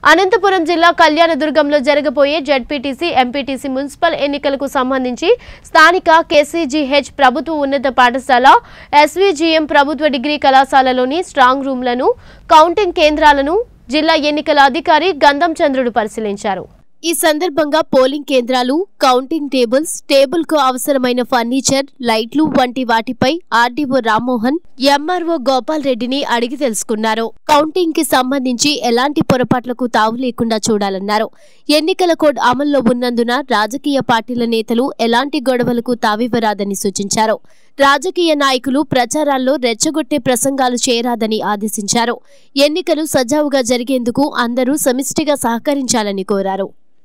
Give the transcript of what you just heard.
అనంతపురం జిల్లా కళ్యాణదుర్గంలో జరగబోయే ZPTC MPTC municipal ఎన్నికలకు సంబంధించి స్థానిక కేసీజీహెచ్ ప్రభుత్వ ఉన్నత పాఠశాల ఎస్వీజీఎం ప్రభుత్వ డిగ్రీ కళాశాలలోని స్ట్రాంగ్ రూమ్లను కౌంటింగ్ కేంద్రాలను జిల్లా ఎన్నికల అధికారి గంధం చంద్రుడు పరిశీలించారు ఈ సందర్భంగా పోలింగ్ కేంద్రాలు కౌంటింగ్ టేబుల్స్ టేబుల్ కు అవసరమైన ఫర్నిచర్ లైట్లు వంటి వాటిపై ఆర్డీఓ రామ్మోహన్ ఎంఆర్ఓ గోపాల్ రెడ్డిని అడిగి తెలుసుకున్నారు కౌంటింగ్ కి సంబంధించి ఎలాంటి పొరపాట్లకు తావు లేకుండా చూడాలన్నారు ఎన్నికల కోడ్ అమల్లో ఉన్నందున రాజకీయ పార్టీల నేతలు ఎలాంటి గొడవలకు తావివ్వరాదని సూచించారు రాజకీయ నాయకులు ప్రచారాల్లో రెచ్చగొట్టే ప్రసంగాలు చేయరాదని ఆదేశించారు ఎన్నికలు సజావుగా జరిగేందుకు అందరూ సమిష్టిగా సహకరించాలని కోరారు